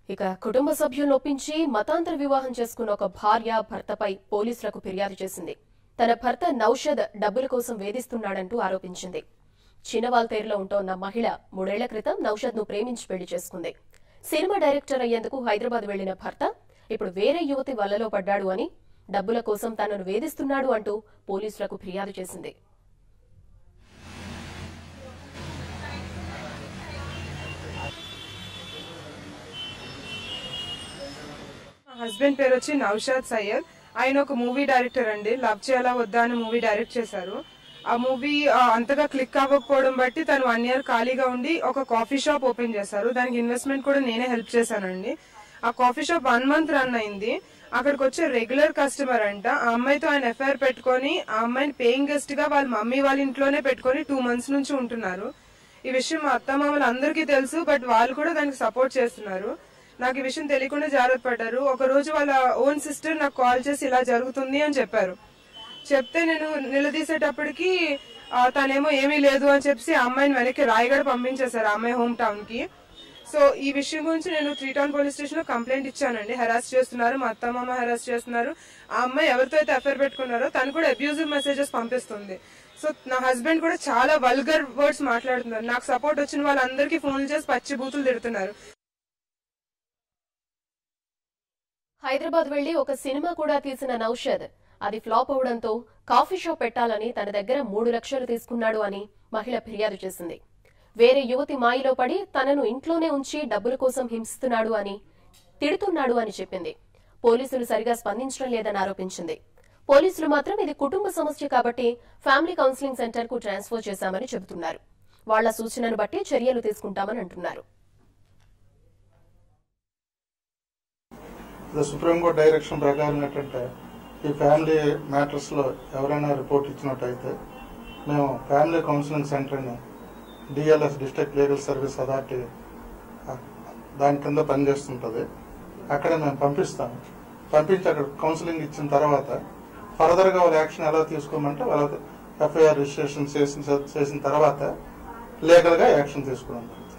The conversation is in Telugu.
ఇక కుటుంబ సభ్యులను ఒప్పించి మతాంతర వివాహం చేసుకున్న ఒక భార్య భర్తపై పోలీసులకు ఫిర్యాదు చేసింది తన భర్త నౌషద్ డబ్బుల కోసం వేధిస్తున్నాడంటూ ఆరోపించింది చినవాల్తేరులో ఉంటోన్న మహిళ మూడేళ్ల క్రితం నౌషద్ ను ప్రేమించి పెళ్లి చేసుకుంది సినిమా డైరెక్టర్ అయ్యేందుకు హైదరాబాద్ వెళ్లిన భర్త ఇప్పుడు వేరే యువతి వలలో పడ్డాడు అని డబ్బుల కోసం తనను వేధిస్తున్నాడు అంటూ పోలీసులకు ఫిర్యాదు చేసింది మా హస్బెండ్ పేరు వచ్చి నౌషాద్ సయ్యద్ ఆయన ఒక మూవీ డైరెక్టర్ అండి లవ్ చేయాలా వద్దా అని మూవీ డైరెక్ట్ చేశారు ఆ మూవీ అంతగా క్లిక్ అవ్వకపోవడం బట్టి తను వన్ ఇయర్ ఖాళీగా ఉండి ఒక కాఫీ షాప్ ఓపెన్ చేశారు దానికి ఇన్వెస్ట్మెంట్ కూడా నేనే హెల్ప్ చేశానండి ఆ coffee shop one month run అయింది అక్కడికి వచ్చే రెగ్యులర్ కస్టమర్ అంట ఆ అమ్మాయితో ఆయన ఎఫ్ఐఆర్ పెట్టుకొని ఆ అమ్మాయిని పేయింగ్ గెస్ట్ గా వాళ్ళ మమ్మీ వాళ్ళ ఇంట్లోనే పెట్టుకొని టూ మంత్స్ నుంచి ఉంటున్నారు ఈ విషయం మా అత్తమామలు అందరికీ తెలుసు బట్ వాళ్ళు కూడా దానికి సపోర్ట్ చేస్తున్నారు నాకు ఈ విషయం తెలియకుండా జాగ్రత్త పడ్డారు ఒక రోజు వాళ్ళ ఓన్ సిస్టర్ నాకు కాల్ చేసి ఇలా జరుగుతుంది అని చెప్పారు చెప్తే నేను నిలదీసేటప్పటికి ఆ, తనేమో ఏమీ లేదు అని చెప్పి ఆ అమ్మాయిని వెనక్కి రాయగడ పంపించేశారు ఆ అమ్మాయి హోమ్ టౌన్ కి సో ఈ విషయం గురించి నేను త్రీ టౌన్ పోలీస్ స్టేషన్ లో కంప్లైంట్ ఇచ్చానండి హెరాస్ చేస్తున్నారు మా అత్త మామ హెరాస్ చేస్తున్నారు ఆ అమ్మాయి ఎవరితో అయితే అఫేర్ పెట్టుకున్నారో తను కూడా అబ్యూజివ్ మెసేజెస్ పంపిస్తుంది సో నా హస్బెండ్ కూడా చాలా వల్గర్ వర్డ్స్ మాట్లాడుతున్నారు నాకు సపోర్ట్ వచ్చిన వాళ్ళందరికీ ఫోన్ చేసి పచ్చి బూతులు తిడుతున్నారు హైదరాబాద్ వెళ్లి ఒక సినిమా కూడా తీసిన నౌషద్ అది ఫ్లాప్ అవడంతో కాఫీ షాప్ పెట్టాలని తన దగ్గర మూడు లక్షలు తీసుకున్నాడు అని మహిళ ఫిర్యాదు చేసింది వేరే యువతి మాయలో పడి తనను ఇంట్లోనే ఉంచి డబ్బుల కోసం హింసిస్తున్నాడు అని తిడుతున్నాడు అని చెప్పింది పోలీసులు సరిగా స్పందించడం లేదని ఆరోపించింది పోలీసులు మాత్రం ఇది కుటుంబ సమస్య కాబట్టి ఫ్యామిలీ కౌన్సిలింగ్ సెంటర్ కు ట్రాన్స్ఫర్ చేశామని చెబుతున్నారు వాళ్ల సూచనను బట్టి చర్యలు తీసుకుంటామని అంటున్నారు ఇది సుప్రీంకోర్టు డైరెక్షన్ ప్రకారం ఏంటంటే ఈ ఫ్యామిలీ మ్యాటర్స్లో ఎవరైనా రిపోర్ట్ ఇచ్చినట్టయితే మేము ఫ్యామిలీ కౌన్సిలింగ్ సెంటర్ని DLS district legal service authority ఆ, దాని కింద పనిచేస్తుంటుంది అక్కడ మేము పంపిస్తాము పంపించి అక్కడ కౌన్సిలింగ్ ఇచ్చిన తర్వాత ఫర్దర్గా వాళ్ళ యాక్షన్ ఎలా తీసుకోమంటే వాళ్ళ ఎఫ్ఐఆర్ రిజిస్ట్రేషన్ చేసిన చేసిన తర్వాత లీగల్గా యాక్షన్ తీసుకున్నాం